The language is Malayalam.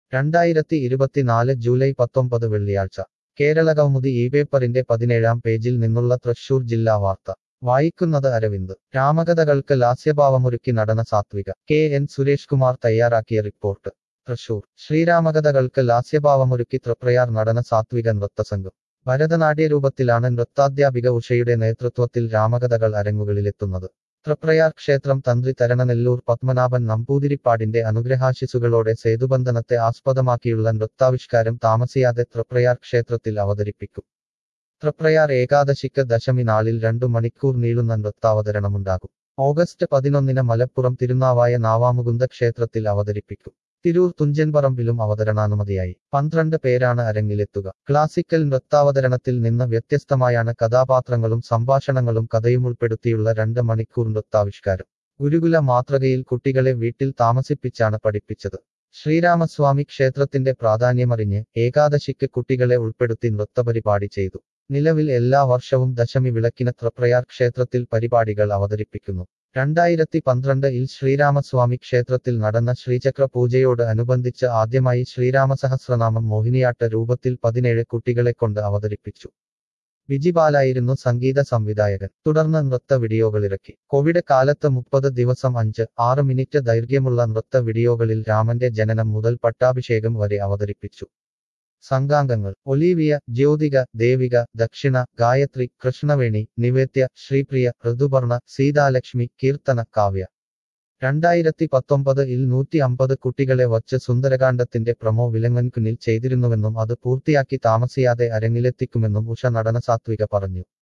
രണ്ടായിരത്തി ഇരുപത്തിനാല് ജൂലൈ പത്തൊമ്പത് വെള്ളിയാഴ്ച കേരളകൗമുദി ഈ പേപ്പറിന്റെ പതിനേഴാം പേജിൽ നിന്നുള്ള തൃശൂർ ജില്ലാ വാർത്ത വായിക്കുന്നത് അരവിന്ദ് രാമകഥകൾക്ക് ലാസ്യഭാവമൊരുക്കി നടന സാത്വിക കെ എൻ സുരേഷ് കുമാർ തയ്യാറാക്കിയ റിപ്പോർട്ട് തൃശൂർ ശ്രീരാമകഥകൾക്ക് ലാസ്യഭാവമൊരുക്കി തൃപ്രയാർ നടന സാത്വിക നൃത്തസംഘം ഭരതനാട്യരൂപത്തിലാണ് നൃത്താധ്യാപിക ഉഷയുടെ നേതൃത്വത്തിൽ രാമകഥകൾ അരങ്ങുകളിലെത്തുന്നത് തൃപ്രയാർ ക്ഷേത്രം തന്ത്രി തരണനെല്ലൂർ പത്മനാഭൻ നമ്പൂതിരിപ്പാടിന്റെ അനുഗ്രഹാശിസുകളോടെ സേതുബന്ധനത്തെ ആസ്പദമാക്കിയുള്ള നൃത്താവിഷ്കാരം താമസിയാതെ തൃപ്രയാർ ക്ഷേത്രത്തിൽ അവതരിപ്പിക്കും തൃപ്രയാർ ഏകാദശിക്ക് ദശമി നാളിൽ രണ്ടു മണിക്കൂർ നീളുന്ന നൃത്താവതരണമുണ്ടാകും ഓഗസ്റ്റ് പതിനൊന്നിന് മലപ്പുറം തിരുനാവായ നാവാമുകുന്ദ ക്ഷേത്രത്തിൽ അവതരിപ്പിക്കും തിരൂർ തുഞ്ചൻപറമ്പിലും അവതരണാനുമതിയായി പന്ത്രണ്ട് പേരാണ് അരങ്ങിലെത്തുക ക്ലാസിക്കൽ നൃത്താവതരണത്തിൽ നിന്ന് വ്യത്യസ്തമായാണ് കഥാപാത്രങ്ങളും സംഭാഷണങ്ങളും കഥയും ഉൾപ്പെടുത്തിയുള്ള രണ്ട് മണിക്കൂർ നൃത്താവിഷ്കാരം ഗുരുകുല മാതൃകയിൽ കുട്ടികളെ വീട്ടിൽ താമസിപ്പിച്ചാണ് പഠിപ്പിച്ചത് ശ്രീരാമസ്വാമി ക്ഷേത്രത്തിന്റെ പ്രാധാന്യമറിഞ്ഞ് ഏകാദശിക്ക് കുട്ടികളെ ഉൾപ്പെടുത്തി നൃത്തപരിപാടി ചെയ്തു നിലവിൽ എല്ലാ വർഷവും ദശമി വിളക്കിന് തൃപ്രയാർ ക്ഷേത്രത്തിൽ പരിപാടികൾ അവതരിപ്പിക്കുന്നു രണ്ടായിരത്തി പന്ത്രണ്ട് ഇൽ ശ്രീരാമസ്വാമി ക്ഷേത്രത്തിൽ നടന്ന ശ്രീചക്ര പൂജയോട് അനുബന്ധിച്ച് ആദ്യമായി ശ്രീരാമസഹസ്രനാമം മോഹിനിയാട്ട രൂപത്തിൽ പതിനേഴ് കുട്ടികളെക്കൊണ്ട് അവതരിപ്പിച്ചു വിജിപാലായിരുന്നു സംഗീത സംവിധായകൻ തുടർന്ന് നൃത്ത വീഡിയോകളിറക്കി കോവിഡ് കാലത്ത് മുപ്പത് ദിവസം അഞ്ച് ആറ് മിനിറ്റ് ദൈർഘ്യമുള്ള നൃത്ത വീഡിയോകളിൽ രാമന്റെ ജനനം മുതൽ പട്ടാഭിഷേകം വരെ അവതരിപ്പിച്ചു സംഘാംഗങ്ങൾ ഒലീവിയ ജ്യോതിക ദേവിക ദക്ഷിണ ഗായത്രി കൃഷ്ണവേണി നിവേദ്യ ശ്രീപ്രിയ ഋതുപർണ സീതാലക്ഷ്മി കീർത്തന കാവ്യ രണ്ടായിരത്തി പത്തൊമ്പത് ഇൽ നൂറ്റി അമ്പത് കുട്ടികളെ വച്ച് സുന്ദരകാന്ഡത്തിന്റെ പ്രമോ വിലങ്ങൻകുന്നിൽ ചെയ്തിരുന്നുവെന്നും അത് പൂർത്തിയാക്കി താമസിയാതെ അരങ്ങിലെത്തിക്കുമെന്നും ഉഷ നടന സാത്വിക പറഞ്ഞു